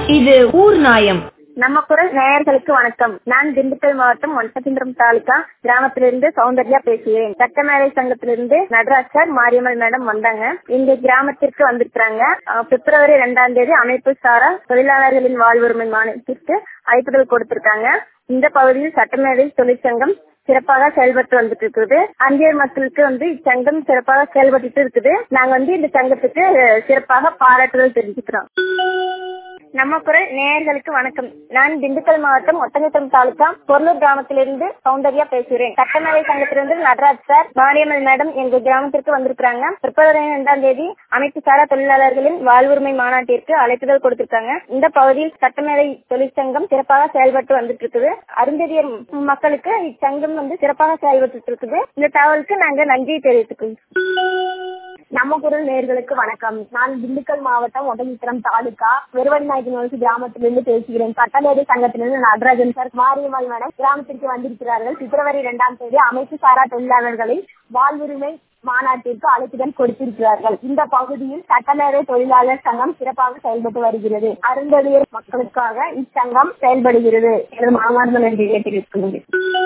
இது ஊர் நாயம் நம்ம குரல் நேயர்களுக்கு வணக்கம் நான் திண்டுக்கல் மாவட்டம் ஒட்டப்பிந்திரம் தாலுகா கிராமத்திலிருந்து சௌந்தர்யா பேசுகிறேன் சட்டமேலை சங்கத்திலிருந்து நடராஜ் சார் மாரியம்மல் மேடம் வந்தாங்க எங்க கிராமத்திற்கு வந்திருக்கிறாங்க அஹ் பிப்ரவரி இரண்டாம் தேதி அமைப்பு சாரா தொழிலாளர்களின் வாழ்வுரிமை மாநிலத்திற்கு அழைப்புதல் கொடுத்திருக்காங்க இந்த பகுதியில் சட்டமேலை தொழிற்சங்கம் சிறப்பாக செயல்பட்டு வந்துட்டு இருக்குது அந்தியர் மக்களுக்கு வந்து இச்சங்கம் சிறப்பாக செயல்பட்டு இருக்குது நாங்க வந்து இந்த சங்கத்துக்கு அஹ், சிறப்பாக பாராட்டுதல் தெரிஞ்சுக்கிறோம் நம்ம குரல் நேயர்களுக்கு வணக்கம் நான் திண்டுக்கல் மாவட்டம் ஒட்டஞ்சத்திரம் தாலுகா பொருளூர் கிராமத்திலிருந்து சௌந்தர்யா பேசுகிறேன் சட்டமேலை சங்கத்திலிருந்து நடராஜ் சார் மாரியம்மல் மேடம் எங்க கிராமத்திற்கு வந்திருக்காங்க பிப்ரவரி இரண்டாம் தேதி அமைப்பு சாரா தொழிலாளர்களின் வாழ்வுரிமை மாநாட்டிற்கு அழைப்புதல் கொடுத்திருக்காங்க இந்த பகுதியில் சட்டமேலை தொழிற்சங்கம் சிறப்பாக செயல்பட்டு வந்துட்டு இருக்குது அருந்ததியர் மக்களுக்கு இச்சங்கம் வந்து சிறப்பாக செயல்பட்டு இருக்குது இந்த தகவலுக்கு நாங்க நன்றி தெரிவித்துக்கிறோம் நம்ம குரல் நேர்களுக்கு வணக்கம் நான் திண்டுக்கல் மாவட்டம் ஒட்டஞ்சித்திரம் தாலுகா வெறுவநாயகன் வலசு கிராமத்திலிருந்து பேசுகிறேன் சட்டமேதை சங்கத்திலிருந்து நடராஜன் சார் மாரியம்மாள் மேடம் கிராமத்திற்கு வந்திருக்கிறார்கள் பிப்ரவரி இரண்டாம் தேதி அமைப்பு சாரா தொழிலாளர்களின் வாழ்வுரிமை மாநாட்டிற்கு அழைப்புதல் கொடுத்திருக்கிறார்கள் இந்த பகுதியில் சட்டமேதை தொழிலாளர் சங்கம் சிறப்பாக செயல்பட்டு வருகிறது அருந்ததியர் மக்களுக்காக இச்சங்கம் செயல்படுகிறது எனது மாமார்ந்த நன்றியை தெரிவித்துள்ளேன்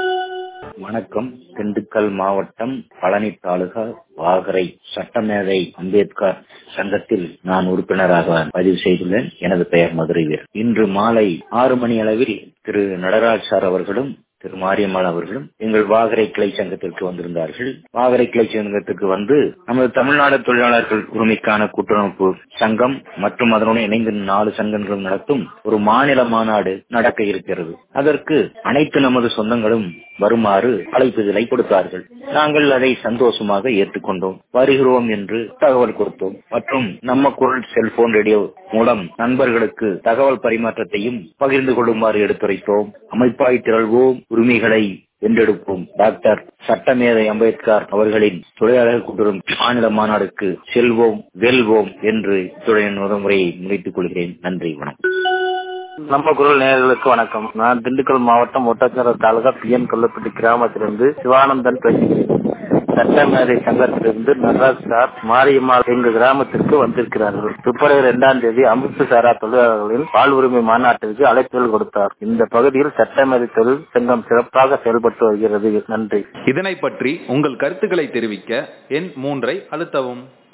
வணக்கம் திண்டுக்கல் மாவட்டம் பழனி தாலுகா வாகரை சட்டமேதை அம்பேத்கர் சங்கத்தில் நான் உறுப்பினராக பதிவு செய்துள்ளேன் எனது பெயர் மதுரை வீர் இன்று மாலை ஆறு மணி அளவில் திரு நடராஜ் சார் அவர்களும் திரு மாரியம்மாள் அவர்களும் எங்கள் வாகரை கிளை சங்கத்திற்கு வந்திருந்தார்கள் வாகரை கிளை சங்கத்திற்கு வந்து நமது தமிழ்நாடு தொழிலாளர்கள் உரிமைக்கான கூட்டமைப்பு சங்கம் மற்றும் அதனுடன் இணைந்து நாலு சங்கங்களும் நடத்தும் ஒரு மாநில மாநாடு நடக்க இருக்கிறது அதற்கு அனைத்து நமது சொந்தங்களும் வருமாறு அழைப்புதலை கொடுத்தார்கள் நாங்கள் அதை சந்தோஷமாக ஏற்றுக்கொண்டோம் வருகிறோம் என்று தகவல் கொடுத்தோம் மற்றும் நம்ம குரல் செல்போன் ரேடியோ மூலம் நண்பர்களுக்கு தகவல் பரிமாற்றத்தையும் பகிர்ந்து கொள்ளுமாறு எடுத்துரைத்தோம் அமைப்பாய் திரள்வோம் உரிமைகளை வென்றெடுப்போம் டாக்டர் சட்டமேதை அம்பேத்கர் அவர்களின் தொழிலாளர் கூட்டுறவு மாநில மாநாடுக்கு செல்வோம் வெல்வோம் என்று இத்துடன் முறையை முடித்துக் கொள்கிறேன் நன்றி வணக்கம் நம்ம குரல் நேயர்களுக்கு வணக்கம் நான் திண்டுக்கல் மாவட்டம் ஒட்டச்சர தாலுகா பி என் கொல்லப்பட்டி கிராமத்திலிருந்து சிவானந்தன் பேசுகிறேன் சட்டமேதை சங்கத்திலிருந்து நடராஜ் சார் மாரியம்மாள் எங்க கிராமத்திற்கு வந்திருக்கிறார்கள் பிப்ரவரி இரண்டாம் தேதி அமைப்பு சாரா தொழிலாளர்களின் வாழ்வுரிமை மாநாட்டிற்கு அழைப்புதல் கொடுத்தார் இந்த பகுதியில் சட்டமேதை தொழில் சங்கம் சிறப்பாக செயல்பட்டு வருகிறது நன்றி இதனை பற்றி உங்கள் கருத்துக்களை தெரிவிக்க எண் மூன்றை அழுத்தவும்